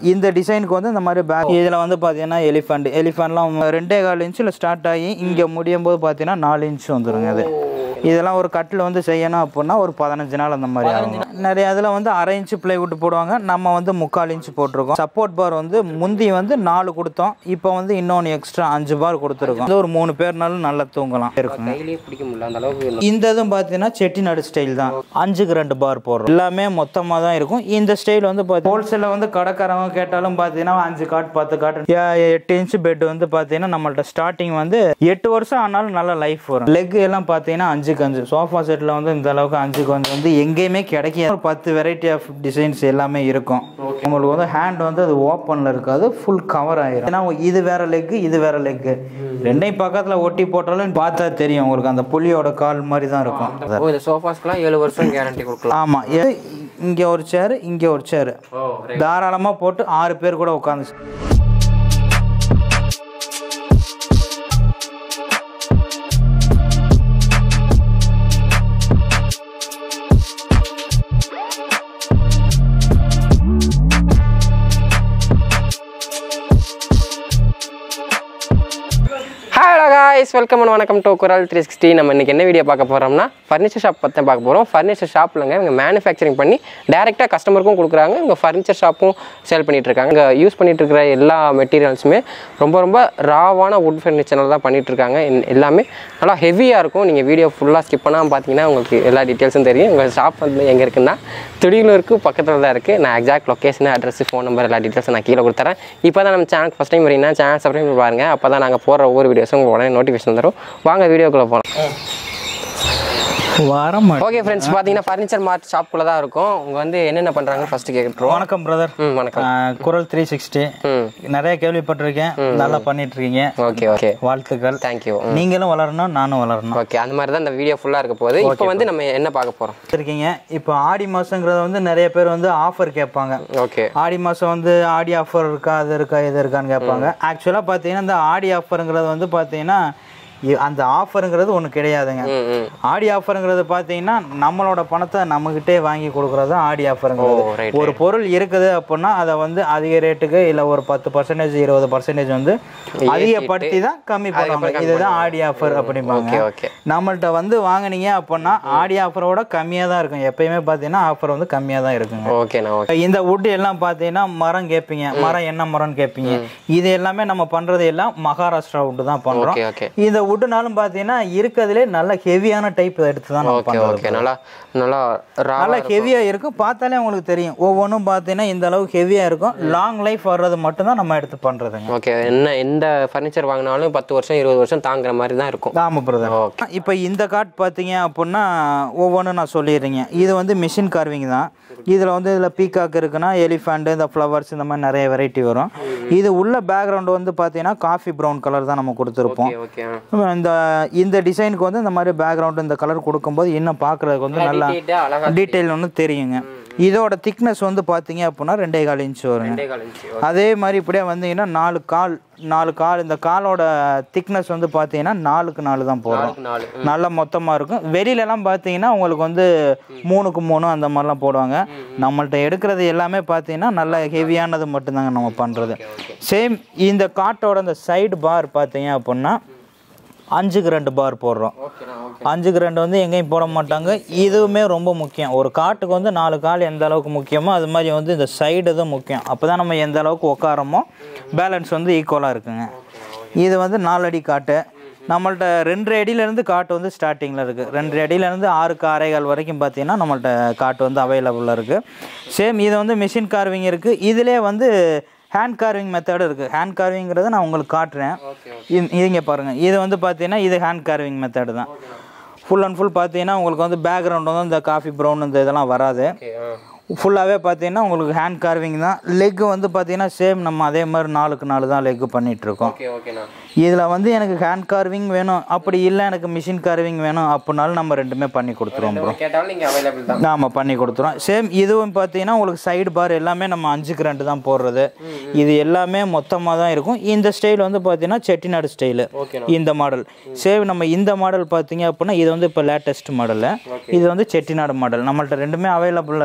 இந்த டிசைனுக்கு வந்து இந்த மாதிரி பேக் இதில் வந்து பார்த்தீங்கன்னா எலிஃபண்ட் எலிஃபண்ட்லாம் ரெண்டே கால் இன்ச்சில் ஸ்டார்ட் ஆகி இங்கே முடியும் போது பார்த்தீங்கன்னா நாலு இன்ச் வந்துருங்க அது இதெல்லாம் ஒரு கட்டில் வந்து செய்யணும் அப்படின்னா ஒரு பதினஞ்சு நாள் அந்த மாதிரி ஆகும் நிறைய இதில் வந்து அரை இன்ச்சு பிளைவுட் போடுவாங்க நம்ம வந்து முக்கால் இன்ச்சு போட்டிருக்கோம் சப்போர்ட் பார் வந்து முந்தி வந்து நாலு கொடுத்தோம் இப்போ வந்து இன்னொன்று எக்ஸ்ட்ரா அஞ்சு பார் கொடுத்துருக்கோம் இது ஒரு மூணு பேர்னாலும் நல்லா தூங்கலாம் இருக்குங்க கையிலேயே பிடிக்க முடியல அந்த அளவுக்கு இந்த இதுவும் பார்த்தீங்கன்னா செட்டிநாடு ஸ்டைல் தான் அஞ்சுக்கு ரெண்டு பார் போடுறோம் எல்லாமே மொத்தமாக தான் இருக்கும் இந்த ஸ்டைல் வந்து பார்த்தீங்கன்னா ஹோல்சேலில் வந்து கடைக்காரங்க கேட்டாலும் பார்த்தீங்கன்னா அஞ்சு காட் பத்து காட் எட்டு இன்ச்சு பெட் வந்து பார்த்தீங்கன்னா நம்மள்ட்ட ஸ்டார்டிங் வந்து எட்டு வருஷம் ஆனாலும் நல்ல லைஃப் வரும் லெக் எல்லாம் பார்த்தீங்கன்னா அஞ்சுக்கு அஞ்சு சோஃபா செட்டில் வந்து இந்த அளவுக்கு அஞ்சுக்கு அஞ்சு வந்து எங்கேயுமே கிடைக்காது ஒரு பத்து வெரைட்டி ஆஃப் டிசைன்ஸ் எல்லாமே இருக்கும் உங்களுக்கு வந்து ஹேண்ட் வந்து அது ஓப்பனில் இருக்காது ஃபுல் கவர் ஆயிரும் ஏன்னா இது வேற லெக் இது வேற லெக் ரெண்டையும் பக்கத்தில் ஒட்டி போட்டாலும் பார்த்தா தெரியும் உங்களுக்கு அந்த புலியோட கால் மாதிரி தான் இருக்கும் ஓ இந்த சோஃபாஸ்க்குலாம் ஏழு வருஷம் கேரண்டி கொடுக்கலாம் ஆமாம் இங்கே ஒரு சேரு இங்கே ஒரு சேரு ஓ தாராளமாக போட்டு ஆறு பேர் கூட உட்காந்து ஹலோ காய்ஸ் வெல்கம் அண்ட் வணக்கம் டு குரல் த்ரீ சிக்ஸ்டி நம்ம இன்னைக்கு என்ன வீடியோ பார்க்க போகிறோம்னா ஃபர்னிச்சர் ஷாப் பற்றி தான் பார்க்க போகிறோம் ஃபர்னிச்சர் ஷாப்லங்க இவங்க மேனுஃபேக்சரிங் பண்ணி டேரெக்டாக கஸ்டமருக்கும் கொடுக்குறாங்க இவங்க ஃபர்னிச்சர் ஷாப்பும் சேல் பண்ணிட்டு இருக்காங்க இங்கே யூஸ் பண்ணிட்டு இருக்கிற எல்லா மெட்டீரியல்ஸுமே ரொம்ப ரொம்ப ராவான வுட் ஃபர்னிச்சரில் தான் பண்ணிட்டு இருக்காங்க இந்த- எல்லாமே நல்லா ஹெவியாக இருக்கும் நீங்கள் வீடியோ ஃபுல்லாக ஸ்கிப் பண்ணாமல் பார்த்தீங்கன்னா உங்களுக்கு எல்லா டீட்டெயில்ஸும் தெரியும் உங்கள் ஷாப் வந்து எங்கே இருக்குன்னா துடியலூருக்கு பக்கத்தில் தான் இருக்குது நான் exact location address phone number எல்லா டீட்டெயில்ஸும் நான் கீழே கொடுத்துறேன் இப்போ தான் நம்ம சேனல் ஃபஸ்ட் டைம் வரீங்கன்னா சேனல் சப்ஸ்கிரைப் பண்ணி பாருங்க அப்போ தான் நாங்கள் போடுற ஒவ்வொரு வீடியோஸும் உங்களுக்கு உடனே நோட்டிஃபிகேஷன் தரும் வாங்க வீடியோக்குள்ளே போகலாம் வாரம் ஓகே ஃப்ரெண்ட்ஸ் பார்த்தீங்கன்னா ஃபர்னிச்சர் மார்ட் ஷாப்புக்குள்ளே தான் இருக்கும் உங்க வந்து என்னென்ன பண்ணுறாங்க ஃபஸ்ட்டு கேட்டுருவோம் வணக்கம் பிரதர் ம் வணக்கம் குரல் த்ரீ சிக்ஸ்டி ம் நிறைய கேள்விப்பட்டிருக்கேன் நல்லா பண்ணிட்டு இருக்கீங்க ஓகே ஓகே வாழ்த்துக்கள் தேங்க்யூ நீங்களும் வளரணும் நானும் வளரணும் ஓகே அந்த மாதிரி தான் இந்த வீடியோ ஃபுல்லாக இருக்க போகுது இப்போ வந்து நம்ம என்ன பார்க்க போகிறோம் இருக்கீங்க இப்போ ஆடி மாசங்கிறத வந்து நிறைய பேர் வந்து ஆஃபர் கேட்பாங்க ஓகே ஆடி மாதம் வந்து ஆடி ஆஃபர் இருக்கா அது இருக்கா இது இருக்கான்னு கேட்பாங்க ஆக்சுவலாக பார்த்தீங்கன்னா இந்த ஆடி ஆஃபருங்கிறது வந்து பார்த்தீங்கன்னா இ- அந்த ஆஃபருங்கிறது ஒன்று கிடையாதுங்க ம் ம் ஆடி ஆஃபருங்கிறது பார்த்தீங்கன்னா நம்மளோட பணத்தை நம்மகிட்டே வாங்கி கொடுக்குறது தான் ஆடி ஆஃபருங்கிறது ஓ ரைட் ஒரு பொருள் இருக்குது அப்படின்னா அதை வந்து அதிக ரேட்டுக்கு இல்லை ஒரு பத்து பர்சன்டேஜ் இருபது பர்சன்டேஜ் வந்து அதிகப்படுத்தி தான் கம்மி பண்ணுவாங்க இதுதான் ஆடி ஆஃபர் அப்படிம்பாங்க ஓகே ஓகே நம்மள்ட்ட வந்து வாங்குனீங்க அப்படின்னா ஆடி ஆஃபரோட கம்மியாக தான் இருக்கும் எப்பயுமே பார்த்தீங்கன்னா ஆஃபர் வந்து கம்மியாக தான் இருக்குங்க ஓகேண்ணா ஓகே இந்த wood எல்லாம் பார்த்தீங்கன்னா மரம் கேட்பீங்க மரம் என்ன மரம்னு கேட்பீங்க இது எல்லாமே நம்ம பண்றது எல்லாம் மகாராஷ்டிரா wood தான் பண்றோம் ஓகே ஓகே இந்த வுட்னாலும் பார்த்தீங்கன்னா இருக்கிறதுலே நல்ல ஹெவியான டைப் எடுத்து தான் நம்ம ஓகே பண்றோம் ஓகே நல்லா நல்லா ரா நல்லா ஹெவியா இருக்கும் பார்த்தாலே உங்களுக்கு தெரியும் ஒவ்வொன்றும் பார்த்தீங்கன்னா இந்த அளவுக்கு ஹெவியா இருக்கும் லாங் லைஃப் வர்றது மட்டும்தான் நம்ம எடுத்து பண்றதுங்க ஓகே என்ன எந்த ஃபர்னிச்சர் வாங்கினாலும் பத்து வருஷம் இருபது வருஷம் தாங்குற மாதிரி தான் இருக்கும் ஆமா பிரதர் ஓகே இப்போ இந்த காட் பார்த்தீங்க அப்படின்னா ஒவ்வொன்றும் நான் சொல்லிடுறீங்க இது வந்து மிஷின் கார்விங் தான் இதில் வந்து இதில் பீகாக் இருக்குன்னா எலிஃபண்ட் இந்த ஃப்ளவர்ஸ் இந்த மாதிரி நிறைய வெரைட்டி வரும் இது உள்ள பேக்ரவுண்ட் வந்து பார்த்தீங்கன்னா காஃபி ப்ரௌன் கலர் தான் நம்ம கொடுத்துருப்போம் ஓகே ஓகே இந்த இந்த டிசைனுக்கு வந்து இந்த மாதிரி பேக்ரவுண்ட் இந்த கலர் கொடுக்கும்போது இன்னும் பார்க்குறதுக்கு வந்து நல்லா டீட்டெயிலாக அழகா டீட்டெயில் ஒன்று தெரியுங்க இதோட திக்னஸ் வந்து பார்த்தீங்க அப்படின்னா ரெண்டே கால் இன்ச் வருங்க ரெண்டே கால் இன்ச்சு அதே மாதிரி இப்படியே வந்தீங்கன்னா நாலு கால் நாலு கால் இந்த காலோட திக்னஸ் வந்து பார்த்தீங்கன்னா நாலுக்கு நாலு தான் போடுறோம் நாலு நல்லா மொத்தமாக இருக்கும் வெளியிலலாம் பார்த்தீங்கன்னா உங்களுக்கு வந்து மூணுக்கு மூணு அந்த மாதிரிலாம் போடுவாங்க நம்மள்ட்ட எடுக்கிறது எல்லாமே பார்த்தீங்கன்னா நல்ல ஹெவியானது மட்டும்தாங்க நம்ம பண்ணுறது சேம் இந்த காட்டோட இந்த சைடு பார் பார்த்தீங்க அப்படின்னா அஞ்சுக்கு ரெண்டு பார் போடுறோம் ஓகேண்ணா ஓகே அஞ்சுக்கு ரெண்டு வந்து எங்கேயும் போட மாட்டாங்க இதுவுமே ரொம்ப முக்கியம் ஒரு காட்டுக்கு வந்து நாலு கால் எந்த அளவுக்கு முக்கியமோ அது மாதிரி வந்து இந்த சைடு தான் முக்கியம் அப்போ தான் நம்ம எந்த அளவுக்கு உட்காரமோ பேலன்ஸ் வந்து ஈக்குவலாக இருக்குங்க இது வந்து நாலு அடி காட்டு நம்மள்ட்ட ரெண்டு அடியிலேருந்து காட்டு வந்து ஸ்டார்டிங்கில் இருக்குது ரெண்டு அடியிலேருந்து ஆறுக்கு அரைகால் வரைக்கும் பார்த்தீங்கன்னா நம்மள்ட்ட காட்டு வந்து அவைலபிளாக இருக்குது சேம் இது வந்து மிஷின் கார்விங் இருக்குது இதிலே வந்து ஹேண்ட் கார்விங் மெத்தடு இருக்குது ஹேண்ட் கார்விங்கிறத நான் உங்களுக்கு காட்டுறேன் இது இதுங்க பாருங்கள் இது வந்து பார்த்தீங்கன்னா இது ஹேண்ட் கார்விங் மெத்தடு தான் ஃபுல் அண்ட் ஃபுல் பார்த்தீங்கன்னா உங்களுக்கு வந்து பேக்ரவுண்ட் வந்து இந்த காஃபி ப்ரௌன் இந்த இதெல்லாம் வராது ஓகே ஆ ஃபுல்லாகவே பார்த்தீங்கன்னா உங்களுக்கு ஹேண்ட் கார்விங் தான் லெக் வந்து பார்த்தீங்கன்னா சேம் நம்ம அதே மாதிரி நாலுக்கு நாலு தான் லெக் பண்ணிகிட்ருக்கோம் ஓகே ஓகேண்ணா இதில் வந்து எனக்கு ஹேண்ட் கார்விங் வேணும் அப்படி இல்லை எனக்கு மிஷின் கார்விங் வேணும் அப்படின்னாலும் நம்ம ரெண்டுமே பண்ணி கொடுத்துருவோம் ப்ரோ கேட்டாலும் நீங்கள் அவைலபிள் தான் நாம பண்ணி கொடுத்துருவோம் சேம் இதுவும் பார்த்தீங்கன்னா உங்களுக்கு சைடு பார் எல்லாமே நம்ம அஞ்சுக்கு ரெண்டு தான் போடுறது இது எல்லாமே மொத்தமாக தான் இருக்கும் இந்த ஸ்டைல் வந்து பார்த்தீங்கன்னா செட்டிநாடு ஸ்டைலு ஓகேண்ணா இந்த மாடல் சேம் நம்ம இந்த மாடல் பார்த்தீங்க அப்படின்னா இது வந்து இப்போ லேட்டஸ்ட் மாடலு இது வந்து செட்டிநாடு மாடல் நம்மள்ட்ட ரெண்டுமே அவைலபிளாக இருக்குது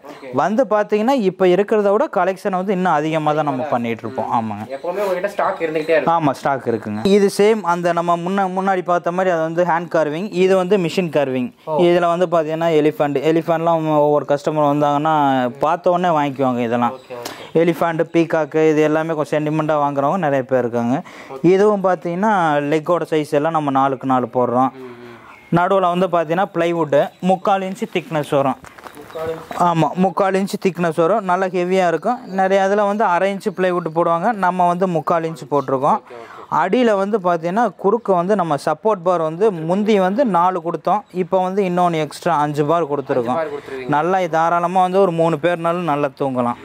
வந்து பார்த்தீங்கன்னா இப்போ இருக்கிறத விட கலெக்ஷன் வந்து இன்னும் அதிகமாக தான் நம்ம பண்ணிட்டு இருப்போம் ஆமாங்க எப்பவுமே உங்ககிட்ட ஸ்டாக் இருந்துகிட்டே இருக்கும் ஆமாம் ஸ்டாக் இருக்குங்க இது சேம் அந்த நம்ம முன்ன முன்னாடி பார்த்த மாதிரி அது வந்து ஹேண்ட் கார்விங் இது வந்து மிஷின் கார்விங் இதில் வந்து பார்த்தீங்கன்னா எலிஃபண்ட் எலிஃபண்ட்லாம் ஒவ்வொரு கஸ்டமர் வந்தாங்கன்னா பார்த்த உடனே வாங்கிக்குவாங்க இதெல்லாம் எலிஃபண்ட் பீகாக்கு இது எல்லாமே கொஞ்சம் சென்டிமெண்ட்டாக வாங்குறவங்க நிறைய பேர் இருக்காங்க இதுவும் பார்த்தீங்கன்னா லெக்கோட சைஸ் எல்லாம் நம்ம நாலுக்கு நாலு போடுறோம் நடுவில் வந்து பார்த்தீங்கன்னா ப்ளைவுட்டு முக்கால் இன்ச்சு திக்னஸ் வரும் ஆமாம் முக்கால் இன்ச்சு திக்னஸ் வரும் நல்லா ஹெவியாக இருக்கும் நிறைய இதில் வந்து அரை இன்ச்சு ப்ளைவுட் போடுவாங்க நம்ம வந்து முக்கால் இன்ச்சு போட்டிருக்கோம் அடியில் வந்து பார்த்தீங்கன்னா குறுக்க வந்து நம்ம சப்போர்ட் பார் வந்து முந்தி வந்து நாலு கொடுத்தோம் இப்போ வந்து இன்னொன்று எக்ஸ்ட்ரா அஞ்சு பார் கொடுத்துருக்கோம் நல்லா தாராளமாக வந்து ஒரு மூணு பேர்னாலும் நல்லா தூங்கலாம்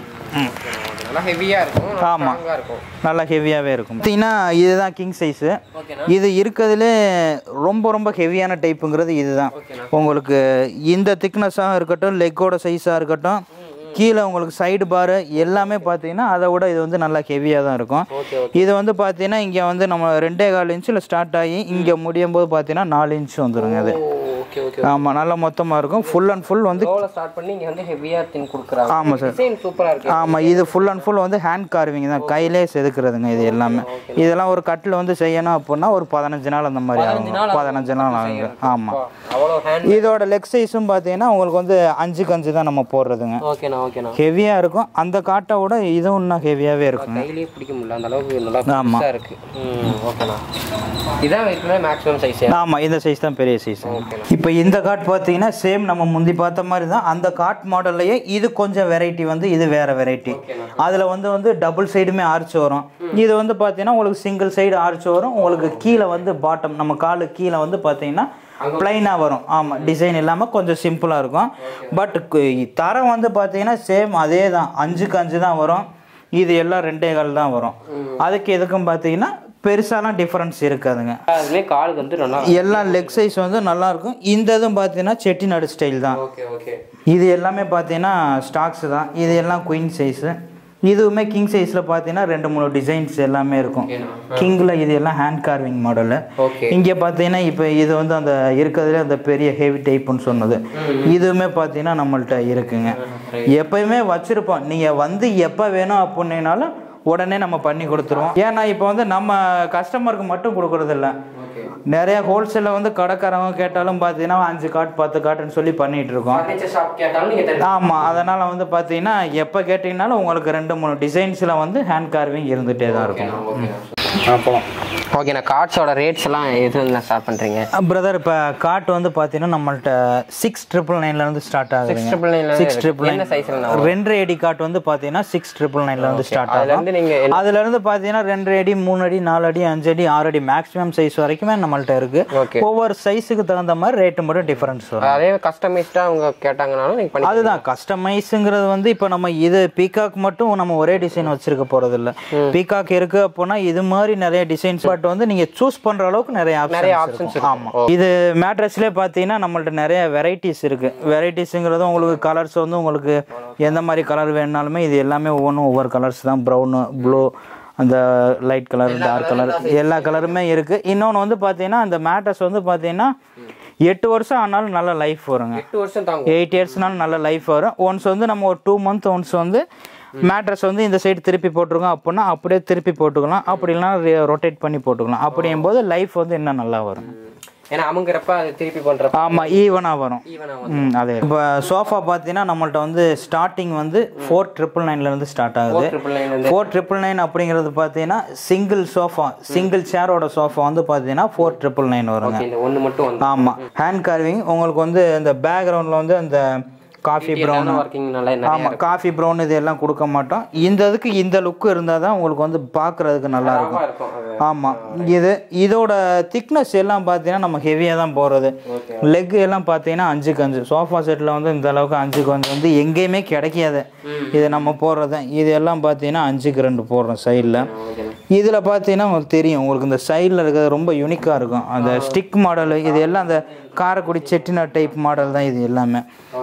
ம் நல்லா ஹெவியா இருக்கும் ஆமா. ஸ்ட்ராங்கா இருக்கும் நல்லா ஹெவியாகவே இருக்கும் பார்த்தீங்கன்னா இதுதான் கிங் சைஸு ஓகேண்ணா இது இருக்கிறதுலே ரொம்ப ரொம்ப ஹெவியான டைப்புங்கிறது இதுதான் உங்களுக்கு இந்த திக்னஸாக இருக்கட்டும் லெக்கோட சைஸாக இருக்கட்டும் கீழே உங்களுக்கு சைடு பாரு எல்லாமே பார்த்தீங்கன்னா அதை விட இது வந்து நல்லா ஹெவியாக தான் இருக்கும் ஓகே இது வந்து பார்த்தீங்கன்னா இங்கே வந்து நம்ம ரெண்டே கால் இன்ச்சில் ஸ்டார்ட் ஆகி இங்கே முடியும் போது பார்த்தீங்கன்னா நாலு இன்ச் வந்துருங்க அது ஓகே ஓகே ஆமாம் நல்லா மொத்தமாக இருக்கும் ஃபுல் அண்ட் ஃபுல் வந்து லோவில் ஸ்டார்ட் பண்ணி இங்க வந்து ஹெவியா தின் கொடுக்குறாங்க ஆமாம் சார் டிசைன் சூப்பரா இருக்கு ஆமாம் இது ஃபுல் அண்ட் ஃபுல் வந்து ஹேண்ட் கார்விங் தான் கையிலே செதுக்குறதுங்க இது எல்லாமே இதெல்லாம் ஒரு கட்டில் வந்து செய்யணும் அப்படின்னா ஒரு பதினஞ்சு நாள் அந்த மாதிரி ஆகும் பதினஞ்சு நாள் ஆகுங்க ஆமாம் அவ்வளோ ஹேண்ட் இதோட லெக் சைஸும் பார்த்தீங்கன்னா உங்களுக்கு வந்து அஞ்சுக்கு அஞ்சு தான் நம்ம போடுறதுங்க ஓகேண்ணா ஓகேண்ணா ஹெவியாக இருக்கும் அந்த காட்டை விட இதுவும் இன்னும் ஹெவியாகவே இருக்குங்க கையிலேயே பிடிக்க முடியல அந்த அளவுக்கு நல்லா ஆமா. பெருசா இருக்கு ம் ஓகேண்ணா இதான் இருக்கிற மேக்ஸிமம் சைஸ் ஆமாம் இந்த சைஸ் தான் பெரிய சைஸ் இப்போ இந்த காட் பார்த்தீங்கன்னா சேம் நம்ம முந்தி பார்த்த மாதிரி தான் அந்த காட் மாடல்லையே இது கொஞ்சம் வெரைட்டி வந்து இது வேற வெரைட்டி அதில் வந்து வந்து டபுள் சைடுமே ஆர்ச் வரும் இது வந்து பார்த்தீங்கன்னா உங்களுக்கு சிங்கிள் சைடு ஆர்ச் வரும் உங்களுக்கு கீழே வந்து பாட்டம் நம்ம காலு கீழே வந்து பார்த்தீங்கன்னா பிளைனாக வரும் ஆமாம் டிசைன் இல்லாமல் கொஞ்சம் சிம்பிளாக இருக்கும் பட் தரம் வந்து பார்த்தீங்கன்னா சேம் அதே தான் அஞ்சுக்கு அஞ்சு தான் வரும் இது எல்லாம் ரெண்டே கால் தான் வரும் அதுக்கு எதுக்கும் பார்த்தீங்கன்னா பெருசாலாம் டிஃப்ரென்ஸ் இருக்காதுங்க அதுமே காலுக்கு வந்து நல்லா எல்லாம் லெக் சைஸ் வந்து நல்லா இருக்கும் இந்த இதுவும் பார்த்தீங்கன்னா செட்டிநாடு ஸ்டைல் தான் ஓகே ஓகே இது எல்லாமே பார்த்தீங்கன்னா ஸ்டாக்ஸ் தான் இது எல்லாம் குயின் சைஸு இதுவுமே கிங் சைஸில் பார்த்தீங்கன்னா ரெண்டு மூணு டிசைன்ஸ் எல்லாமே இருக்கும் கிங்கில் இது எல்லாம் ஹேண்ட் கார்விங் மாடலு ஓகே இங்கே பார்த்தீங்கன்னா இப்போ இது வந்து அந்த இருக்கிறதுல அந்த பெரிய ஹெவி டைப்புன்னு சொன்னது இதுவுமே பார்த்தீங்கன்னா நம்மள்ட்ட இருக்குங்க எப்பயுமே வச்சுருப்போம் நீங்கள் வந்து எப்போ வேணும் அப்படின்னாலும் உடனே நம்ம பண்ணி கொடுத்துருவோம் ஏன்னா இப்போ வந்து நம்ம கஸ்டமருக்கு மட்டும் கொடுக்குறதில்ல ஓகே நிறைய ஹோல்சேலில் வந்து கடைக்காரங்க கேட்டாலும் பார்த்தீங்கன்னா அஞ்சு காட் பத்து காட்டுன்னு சொல்லி பண்ணிட்டு இருக்கோம் ஃபர்னிச்சர் ஷாப் கேட்டாலும் நீங்க தருவீங்க ஆமாம் அதனால் வந்து பார்த்தீங்கன்னா எப்போ கேட்டிங்கனாலும் உங்களுக்கு ரெண்டு மூணு டிசைன்ஸில் வந்து ஹேண்ட் கார்விங் இருந்துகிட்டே தான் இருக்கும் ஓகேண்ணா ஓகேண்ணா கார்ட்ஸோட ரேட்ஸ் எல்லாம் எதுல ஸ்டார்ட் பண்றீங்க பிரதர் இப்போ காட் வந்து பார்த்தீங்கன்னா நம்மள்ட்ட சிக்ஸ் ட்ரிபிள் நைன்லேருந்து ஸ்டார்ட் ஆகுதுங்க ட்ரிபிள் நைன்ல சிக்ஸ் ட்ரிபிள் என்ன நைன் சைஸ்ல ரெண்டு அடி காட் வந்து பார்த்தீங்கன்னா சிக்ஸ் ட்ரிபிள் நைன்லேருந்து ஸ்டார்ட் அதுல ஆகும் இருந்து நீங்க என்ன- அதுல இருந்து பார்த்தீங்கன்னா ரெண்டு அடி மூணு அடி நாலு அடி அஞ்சு அடி ஆறு அடி மேக்ஸிமம் சைஸ் வரைக்குமே நம்மள்ட்ட இருக்கு ஓகே ஒவ்வொரு சைஸுக்கு தகுந்த மாதிரி ரேட்டு மட்டும் டிஃபரன்ஸ் வரும் அதே கஸ்டமைஸ்டா அவங்க கேட்டாங்கனாலும் நீங்க பண்ணி அதுதான் கஸ்டமைஸுங்கிறது வந்து இப்போ நம்ம இது பீகாக் மட்டும் நம்ம ஒரே டிசைன் வச்சிருக்க போறது இல்ல பீகாக் இருக்கு அப்படின்னா இது மாதிரி நிறைய டிசைன்ஸ் பட் வந்து நீங்க சூஸ் பண்ற அளவுக்கு நிறைய நிறைய ஆப்ஷன்ஸ் ஆப்ஷன்ஸ் இருக்கும் ஆமா இது மேட்ரஸ்லேயே பார்த்தீங்கன்னா நம்மள்ட்ட நிறைய வெரைட்டிஸ் இருக்கு வெரைட்டிஸுங்கிறது உங்களுக்கு கலர்ஸ் வந்து உங்களுக்கு எந்த மாதிரி கலர் வேணுனாலுமே இது எல்லாமே ஒவ்வொன்றும் ஒவ்வொரு கலர்ஸ் தான் ப்ரௌனு ப்ளூ அந்த லைட் கலர் டார்க் கலர் எல்லா கலருமே இருக்கு இன்னொன்று வந்து பார்த்தீங்கன்னா அந்த மேட்ரஸ் வந்து பார்த்தீங்கன்னா எட்டு வருஷம் ஆனாலும் நல்ல லைஃப் வருங்க எட்டு வருஷம் தாங்க எயிட் இயர்ஸ்னாலும் நல்ல லைஃப் வரும் ஒன்ஸ் வந்து நம்ம ஒரு டூ மந்த் ஒன்ஸ் வந்து மேட்ரஸ் வந்து இந்த சைடு திருப்பி போட்டிருக்கோம் அப்படின்னா அப்படியே திருப்பி போட்டுக்கலாம் அப்படி இல்லைனா ரொட்டேட் பண்ணி போட்டுக்கலாம் அப்படியும் போது லைஃப் வந்து இன்னும் நல்லா வரும் ஏன்னா அமுங்கிறப்ப அது திருப்பி பண்றப்ப ஆமாம் ஈவனாக வரும் ஈவனா ம் அதே இப்போ சோஃபா பார்த்தீங்கன்னா நம்மள்ட்ட வந்து ஸ்டார்டிங் வந்து ஃபோர் ட்ரிபிள் நைன்லேருந்து ஸ்டார்ட் ஆகுது ட்ரிபிள் நைன் வந்து ஃபோர் ட்ரிபிள் நைன் அப்படிங்கிறது பார்த்தீங்கன்னா சிங்கிள் சோஃபா சிங்கிள் சேரோட சோஃபா வந்து பார்த்தீங்கன்னா ஃபோர் ட்ரிபிள் நைன் வருங்க ஓகே இந்த ஒண்ணு மட்டும் வந்து ஆமாம் ஹேண்ட் கார்விங் உங்களுக்கு வந்து இந்த பேக்ரவுண்டில் வந்து அந்த காஃபி ப்ரௌன் ஒர்க்கிங் நல்லா நிறைய ஆமாம் காஃபி ப்ரௌன் இது எல்லாம் கொடுக்க மாட்டோம் இந்த இதுக்கு இந்த லுக்கு இருந்தால் தான் உங்களுக்கு வந்து பார்க்குறதுக்கு நல்லா இருக்கும் ரவா இருக்கும் அது ஆமாம் இது இதோட திக்னஸ் எல்லாம் பார்த்தீங்கன்னா நம்ம ஹெவியாக தான் போகிறது ஓகே லெக் எல்லாம் பார்த்தீங்கன்னா அஞ்சுக்கு அஞ்சு சோஃபா செட்டில் வந்து இந்த அளவுக்கு அஞ்சுக்கு அஞ்சு வந்து எங்கேயுமே கிடைக்காது இது நம்ம போடுறது இது எல்லாம் பார்த்தீங்கன்னா அஞ்சுக்கு ரெண்டு போடுறோம் சைடில் ஓகே இதில் பார்த்தீங்கன்னா உங்களுக்கு தெரியும் உங்களுக்கு இந்த சைடில் இருக்கிறது ரொம்ப யூனிக்காக இருக்கும் அந்த ஸ்டிக் மாடல் இது எல்லாம் அந்த காரைக்குடி செட்டிநாட் டைப் மாடல் தான் இது எல்லாமே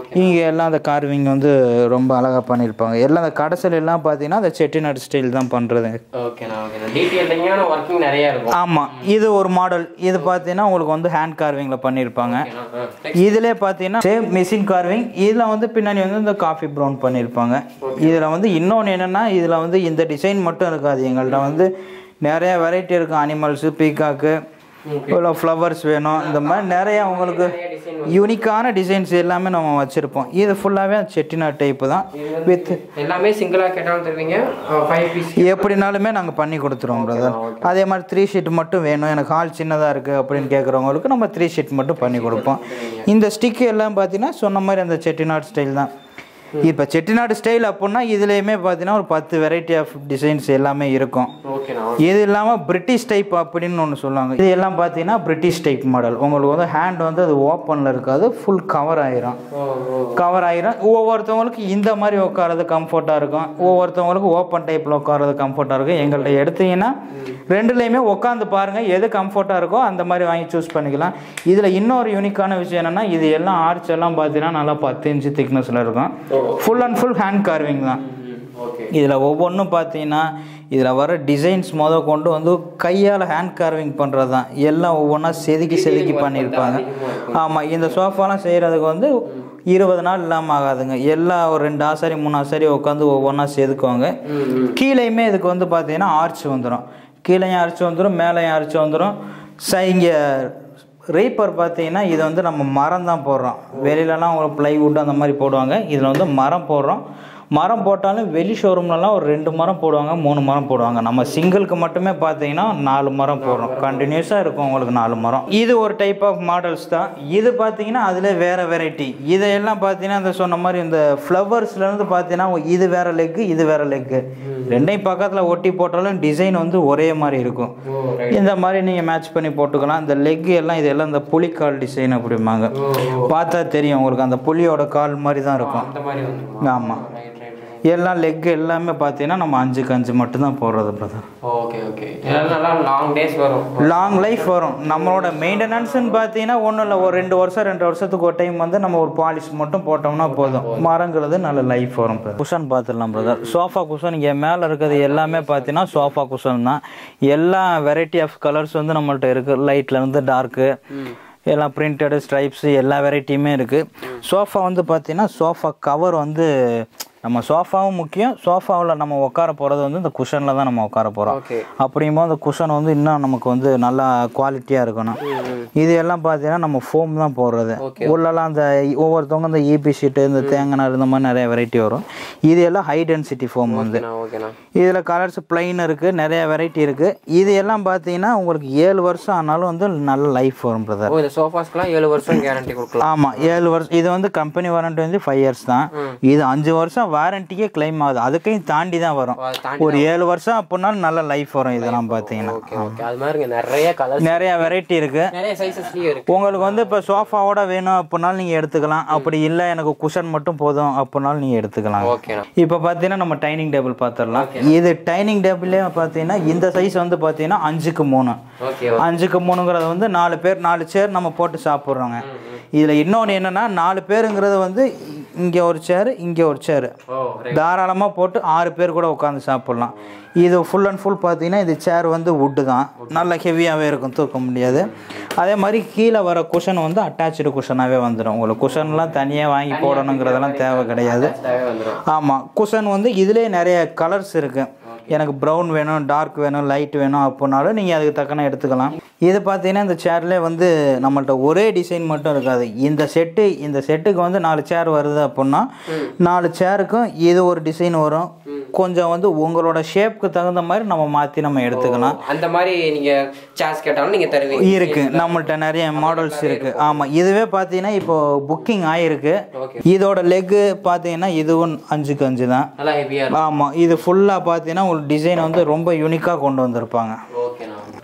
இங்கே எல்லாம் அந்த கார்விங் வந்து ரொம்ப அழகாக பண்ணியிருப்பாங்க எல்லாம் அந்த கடைசில எல்லாம் பார்த்தீங்கன்னா அந்த செட்டிநாடு ஸ்டைல் தான் பண்ணுறது ஓகேண்ணா ஓகேண்ணா டீட்டெயிலிங்கான ஒர்க்கிங் நிறைய இருக்கும் ஆமாம் இது ஒரு மாடல் இது பார்த்தீங்கன்னா உங்களுக்கு வந்து ஹேண்ட் கார்விங்கில் பண்ணியிருப்பாங்க ஓகேண்ணா ஆ. இதிலே பார்த்தீங்கன்னா சேம் மிஷின் கார்விங் இதில் வந்து பின்னாடி வந்து இந்த காஃபி ப்ரௌன் பண்ணியிருப்பாங்க இதில் வந்து இன்னொன்று என்னென்னா இதில் வந்து இந்த டிசைன் மட்டும் இருக்காது எங்கள்கிட்ட வந்து நிறைய வெரைட்டி இருக்கும் அனிமல்ஸு பீகாக்கு இவ்வளோ ஃப்ளவர்ஸ் வேணும் இந்த மாதிரி நிறைய உங்களுக்கு யூனிக்கான டிசைன்ஸ் எல்லாமே நம்ம வச்சுருப்போம் இது ஃபுல்லாகவே செட்டிநாட் டைப்பு தான் வித் எல்லாமே சிங்கிளாக கேட்டாலும் தருவீங்க ஃபைவ் பீஸ் எப்படினாலுமே நாங்கள் பண்ணி கொடுத்துருவோம் பிரதர் அதே மாதிரி த்ரீ ஷீட் மட்டும் வேணும் எனக்கு ஹால் சின்னதாக இருக்குது அப்படின்னு கேட்குறவங்களுக்கு நம்ம த்ரீ ஷீட் மட்டும் பண்ணி கொடுப்போம் இந்த ஸ்டிக்கு எல்லாம் பார்த்தீங்கன்னா சொன்ன மாதிரி அந்த செட்டிநாட் ஸ்டைல் தான் இப்போ செட்டிநாடு ஸ்டைல் அப்படின்னா இதுலேயுமே பார்த்தீங்கன்னா ஒரு பத்து வெரைட்டி ஆஃப் டிசைன்ஸ் எல்லாமே இருக்கும் ஓகேண்ணா இது இல்லாமல் பிரிட்டிஷ் டைப் அப்படின்னு ஒன்று சொல்லுவாங்க இது எல்லாம் பார்த்தீங்கன்னா பிரிட்டிஷ் டைப் மாடல் உங்களுக்கு வந்து ஹேண்ட் வந்து அது ஓப்பனில் இருக்காது ஃபுல் கவர் ஆயிரும் ஓ ஓ கவர் ஆயிரும் ஒவ்வொருத்தவங்களுக்கு இந்த மாதிரி உட்காரது கம்ஃபர்ட்டாக இருக்கும் ஒவ்வொருத்தவங்களுக்கு ஓப்பன் டைப்பில் உட்காரது கம்ஃபர்ட்டாக இருக்கும் எங்கள்கிட்ட எடுத்தீங்கன்னா ரெண்டுலேயுமே உட்காந்து பாருங்கள் எது கம்ஃபர்ட்டாக இருக்கோ அந்த மாதிரி வாங்கி சூஸ் பண்ணிக்கலாம் இதில் இன்னொரு யூனிக்கான விஷயம் என்னென்னா இது எல்லாம் ஆர்ச் எல்லாம் பார்த்தீங்கன்னா நல்லா பத்து இன்ச்சு திக்னஸில் இருக்கும் full and full hand carving தான் ஓகே இதில் ஒவ்வொன்றும் பார்த்தீங்கன்னா இதில் வர டிசைன்ஸ் முத கொண்டு வந்து கையால் ஹேண்ட் கார்விங் பண்ணுறது தான் எல்லாம் ஒவ்வொன்றா செதுக்கி செதுக்கி பண்ணியிருப்பாங்க ஆமாம் இந்த சோஃபாலாம் செய்கிறதுக்கு வந்து இருபது நாள் இல்லாமல் ஆகாதுங்க எல்லாம் ஒரு ரெண்டு ஆசாரி மூணு ஆசாரி உட்காந்து ஒவ்வொன்றா செதுக்குவாங்க கீழேயுமே இதுக்கு வந்து பார்த்தீங்கன்னா ஆர்ச் வந்துடும் கீழேயும் ஆர்ச் வந்துடும் மேலேயும் ஆர்ச் வந்துடும் ச இங்கே ரீப்பர் பார்த்தீங்கன்னா இது வந்து நம்ம மரம் தான் போடுறோம் வெளியிலலாம் ஒரு ப்ளைவுட் அந்த மாதிரி போடுவாங்க இதில் வந்து மரம் போடுறோம் மரம் போட்டாலும் வெளி ஷோரூம்லலாம் ஒரு ரெண்டு மரம் போடுவாங்க மூணு மரம் போடுவாங்க நம்ம சிங்கிளுக்கு மட்டுமே பார்த்தீங்கன்னா நாலு மரம் போடுறோம் கண்டினியூஸாக இருக்கும் உங்களுக்கு நாலு மரம் இது ஒரு டைப் ஆஃப் மாடல்ஸ் தான் இது பார்த்தீங்கன்னா அதில் வேறு வெரைட்டி இதையெல்லாம் பார்த்தீங்கன்னா இந்த சொன்ன மாதிரி இந்த ஃப்ளவர்ஸ்லேருந்து பார்த்தீங்கன்னா இது வேறு லெக்கு இது வேறு லெக்கு ரெண்டையும் பக்கத்தில் ஒட்டி போட்டாலும் டிசைன் வந்து ஒரே மாதிரி இருக்கும் ஓ இந்த மாதிரி நீங்கள் மேட்ச் பண்ணி போட்டுக்கலாம் இந்த லெக் எல்லாம் இதெல்லாம் இந்த புலிக்கால் டிசைன் அப்படிம்பாங்க பார்த்தா தெரியும் உங்களுக்கு அந்த புலியோட கால் மாதிரி தான் இருக்கும் அந்த மாதிரி வந்துருமா ஆமாம் ரைட் ரைட் எல்லாம் லெக் எல்லாமே பார்த்தீங்கன்னா நம்ம அஞ்சுக்கு அஞ்சு மட்டும்தான் போடுறது பிரதர் ஓகே ஓகே இதெல்லாம் நல்லா லாங் டேஸ் வரும் லாங் லைஃப் வரும் நம்மளோட மெயின்டெனன்ஸ்னு பார்த்தீங்கன்னா ஒன்றும் இல்லை ஒரு ரெண்டு வருஷம் ரெண்டு வருஷத்துக்கு ஒரு டைம் வந்து நம்ம ஒரு பாலிஷ் மட்டும் போட்டோம்னா போதும் மரங்கிறது நல்ல லைஃப் வரும் குஷன் பார்த்துடலாம் பிரதர் சோஃபா குஷன் இங்கே மேலே இருக்கிறது எல்லாமே பார்த்தீங்கன்னா சோஃபா குஷன் தான் எல்லா வெரைட்டி ஆஃப் கலர்ஸ் வந்து நம்மள்ட்ட இருக்குது லைட்லேருந்து டார்க்கு எல்லாம் பிரிண்டடு ஸ்ட்ரைப்ஸ் எல்லா வெரைட்டியுமே இருக்குது சோஃபா வந்து பார்த்தீங்கன்னா சோஃபா கவர் வந்து நம்ம சோஃபாவும் முக்கியம் சோஃபாவில் நம்ம உட்கார போகிறது வந்து இந்த குஷனில் தான் நம்ம உட்கார போகிறோம் ஓகே அப்படிங்கும்போது அந்த குஷன் வந்து இன்னும் நமக்கு வந்து நல்லா குவாலிட்டியாக இருக்கணும் இது எல்லாம் பார்த்தீங்கன்னா நம்ம ஃபோம் தான் போடுறது உள்ளெல்லாம் அந்த ஒவ்வொருத்தவங்க இந்த ஈபி ஷீட்டு இந்த தேங்காய் நார் இந்த மாதிரி நிறைய வெரைட்டி வரும் இது எல்லாம் ஹை டென்சிட்டி ஃபோம் வந்து ஓகேண்ணா ஓகேண்ணா இதில் கலர்ஸ் பிளைன் இருக்குது நிறைய வெரைட்டி இருக்குது இது எல்லாம் பார்த்தீங்கன்னா உங்களுக்கு ஏழு வருஷம் ஆனாலும் வந்து நல்ல லைஃப் வரும் பிரதர் ஓ இந்த சோஃபாஸ்க்குலாம் ஏழு வருஷம் கேரண்டி கொடுக்கலாம் ஆமாம் ஏழு வருஷம் இது வந்து கம்பெனி வாரண்டி வந்து ஃபைவ் இயர்ஸ் தான் இது அஞ்சு வருஷம் வாரண்டிக்கே கிளைம் ஆகுது அதுக்கையும் தாண்டி தான் வரும் ஓ, அதை தாண்டி ஒரு ஏழு வருஷம் அப்படின்னாலும் நல்ல லைஃப் வரும் இதெல்லாம் பார்த்தீங்கன்னா ஓகே ஓகே அது மாதிரி இங்க நிறைய கலர்ஸ் நிறைய வெரைட்டி இருக்குது நிறைய சைஸஸ்லயும் இருக்கு உங்களுக்கு வந்து இப்போ சோஃபாவோட வேணும் அப்படின்னாலும் நீங்கள் எடுத்துக்கலாம் அப்படி இல்லை எனக்கு குஷன் மட்டும் போதும் அப்படின்னாலும் நீங்கள் எடுத்துக்கலாம் ஓகேண்ணா இப்போ பார்த்தீங்கன்னா நம்ம டைனிங் டேபிள் பார்த்துடலாம் இது டைனிங் டேபிள்லேயே பார்த்தீங்கன்னா இந்த சைஸ் வந்து பார்த்தீங்கன்னா அஞ்சுக்கு மூணு ஓகே அஞ்சுக்கு மூணுங்கிறது வந்து நாலு பேர் நாலு சேர் நம்ம போட்டு சாப்பிட்றோங்க இதில் இன்னொன்று என்னென்னா நாலு பேருங்கிறது வந்து இங்கே ஒரு சேர் இங்கே ஒரு சேர் ஓ தாராளமாக போட்டு ஆறு பேர் கூட உட்காந்து சாப்பிட்லாம் இது ஃபுல் அண்ட் ஃபுல் பார்த்தீங்கன்னா இது சேர் வந்து வுட்டு தான் நல்ல ஹெவியாகவே இருக்கும் தூக்க முடியாது அதே மாதிரி கீழே வர குஷன் வந்து அட்டாச்சு குஷனாகவே வந்துடும் உங்களுக்கு குஷன்லாம் தனியாக வாங்கி போடணுங்கிறதெல்லாம் தேவை கிடையாது தேவை வந்துடும் ஆமாம் குஷன் வந்து இதுலேயே நிறைய கலர்ஸ் இருக்குது எனக்கு ப்ரௌன் வேணும் டார்க் வேணும் லைட் வேணும் அப்படின்னாலும் நீங்கள் அதுக்கு தக்கன எடுத்துக்கலாம் இது பார்த்தீங்கன்னா இந்த சேர்லேயே வந்து நம்மள்ட்ட ஒரே டிசைன் மட்டும் இருக்காது இந்த செட்டு இந்த செட்டுக்கு வந்து நாலு சேர் வருது அப்படின்னா நாலு சேருக்கும் இது ஒரு டிசைன் வரும் கொஞ்சம் வந்து உங்களோட ஷேப்க்கு தகுந்த மாதிரி நம்ம மாற்றி நம்ம எடுத்துக்கலாம் அந்த மாதிரி நீங்க சார்ஜ் கேட்டாலும் நீங்க தருவீங்க இருக்கு நம்மள்ட்ட நிறைய மாடல்ஸ் இருக்கு ஆமா இதுவே பார்த்தீங்கன்னா இப்போ புக்கிங் ஆயிருக்கு ஓகே இதோட லெக்கு பார்த்தீங்கன்னா இதுவும் அஞ்சுக்கு அஞ்சு தான் நல்லா ஹெவியா இருக்கும் ஆமாம் இது ஃபுல்லாக பார்த்தீங்கன்னா உங்களுக்கு டிசைன் வந்து ரொம்ப யூனிக்காக கொண்டு வந்திருப்பாங்க ஓகேண்ணா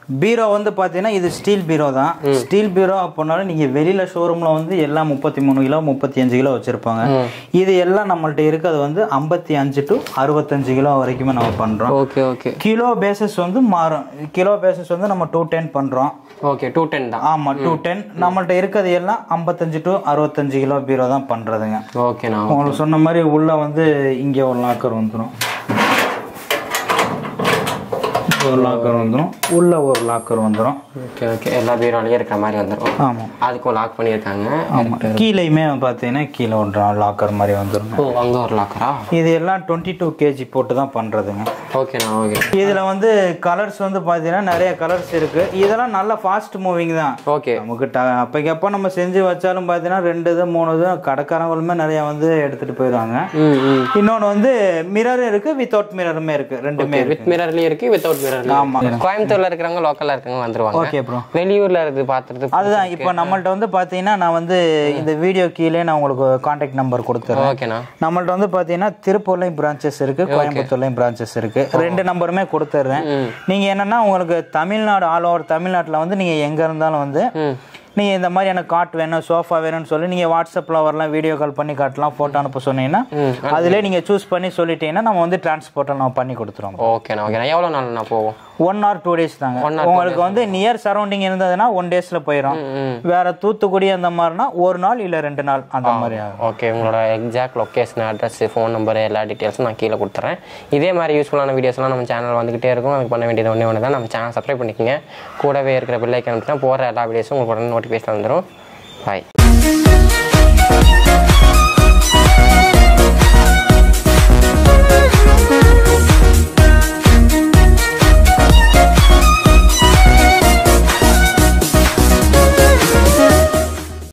பீரோ வந்து பார்த்தீங்கன்னா இது ஸ்டீல் பீரோ தான் ஸ்டீல் பீரோ அப்படின்னாலும் நீங்கள் வெளியில் ஷோரூமில் வந்து எல்லாம் முப்பத்தி மூணு கிலோ முப்பத்தி அஞ்சு கிலோ வச்சுருப்பாங்க இது எல்லாம் நம்மள்ட்ட இருக்கிறது வந்து ஐம்பத்தி அஞ்சு டு அறுபத்தஞ்சு கிலோ வரைக்குமே நம்ம பண்ணுறோம் ஓகே ஓகே கிலோ பேசிஸ் வந்து மாறும் கிலோ பேசிஸ் வந்து நம்ம டூ டென் பண்ணுறோம் ஓகே டூ டென் தான் ஆமாம் டூ டென் நம்மள்ட்ட இருக்கிறது எல்லாம் ஐம்பத்தஞ்சு டு அறுபத்தஞ்சு கிலோ பீரோ தான் பண்ணுறதுங்க ஓகேண்ணா உங்களுக்கு சொன்ன மாதிரி உள்ள வந்து இங்கே ஒரு லாக்கர் வந்துடும் ஒரு லாக்கர் வந்துடும் உள்ள ஒரு லாக்கர் வந்துடும் ஓகே ஓகே எல்லா பீரோலையும் இருக்கிற மாதிரி வந்துடும் ஆமாம் அதுக்கும் லாக் பண்ணியிருக்காங்க ஆமாம் கீழேயுமே பார்த்தீங்கன்னா கீழே ஒரு லாக்கர் மாதிரி வந்துடும் ஓ அங்கே ஒரு லாக்கரா இது எல்லாம் டுவெண்ட்டி டூ கேஜி போட்டு தான் பண்ணுறதுங்க ஓகேண்ணா ஓகே இதில் வந்து கலர்ஸ் வந்து பார்த்தீங்கன்னா நிறைய கலர்ஸ் இருக்குது இதெல்லாம் நல்ல ஃபாஸ்ட் மூவிங் தான் ஓகே நமக்கு ட அப்போக்கப்போ நம்ம செஞ்சு வச்சாலும் பார்த்தீங்கன்னா ரெண்டு இது மூணு இது கடைக்காரங்களுமே நிறைய வந்து எடுத்துகிட்டு போயிடுவாங்க ம் ம் இன்னொன்று வந்து மிரர் இருக்குது வித்தவுட் மிரருமே இருக்குது ரெண்டுமே இருக்கு வித் மிரர்லயும் இருக்கு வித்தவுட் மிரர்லயும் ஆமா. கோயம்புத்தூர்ல இருக்கிறவங்க லோக்கல்ல இருக்கிறவங்க வந்துருவாங்க ஓகே ப்ரோ வெளியூர்ல இருக்கு பாத்துறது அதுதான் இப்போ நம்மள்ட்ட வந்து பார்த்தீங்கன்னா நான் வந்து இந்த வீடியோ கீழே நான் உங்களுக்கு காண்டாக்ட் நம்பர் கொடுத்துறேன் ஓகேண்ணா நம்மள்ட்ட வந்து பார்த்தீங்கன்னா திருப்பூர்லையும் பிரான்ச்சஸ் இருக்கு கோயம்புத்தூர்லையும் பிரான்ச்சஸ் இருக்கு ரெண்டு நம்பருமே கொடுத்துட்றேன் நீங்க என்னன்னா உங்களுக்கு தமிழ்நாடு ஆல் ஓவர் தமிழ்நாட்டில் வந்து நீங்க எங்க இருந்தாலும் வந்து ம் நீங்க இந்த மாதிரி எனக்கு காட் வேணும் சோஃபா வேணும்னு சொல்லி நீங்க வாட்ஸ்அப்ல வரலாம் வீடியோ கால் பண்ணி காட்டலாம் போட்டோ அனுப்ப சொன்னீங்கன்னா அதிலே நீங்க சூஸ் பண்ணி சொல்லிட்டீங்கன்னா நம்ம வந்து டிரான்ஸ்போர்ட்டை நம்ம பண்ணி கொடுத்துருவோம் ஓகேண்ணா ஓகேண்ணா எவ்வளோ நாள் நான் போவோம் ஒன் ஆர் டூ டேஸ் தாங்க உங்களுக்கு வந்து நியர் சரௌண்டிங் இருந்ததுன்னா ஒன் டேஸ்ல போயிடும் வேற தூத்துக்குடி அந்த மாதிரினா ஒரு நாள் இல்ல ரெண்டு நாள் அந்த மாதிரி ஆகும் ஓகே உங்களோட exact location address phone number எல்லா டீட்டெயில்ஸும் நான் கீழே கொடுத்துறேன் இதே மாதிரி யூஸ்ஃபுல்லான வீடியோஸ்லாம் நம்ம சேனல் வந்துகிட்டே இருக்கும் அதுக்கு பண்ண வேண்டியது ஒன்றே ஒன்று தான் நம்ம சேனல் சப்ஸ்கிரைப் பண்ணிக்கோங்க கூடவே இருக்கிற பில்லைக்கன் தான் போகிற எல்லா வீடியோஸும் உங்களுக்கு உடனே நோட்டிஃபிகேஷன் வந்துடும் பாய்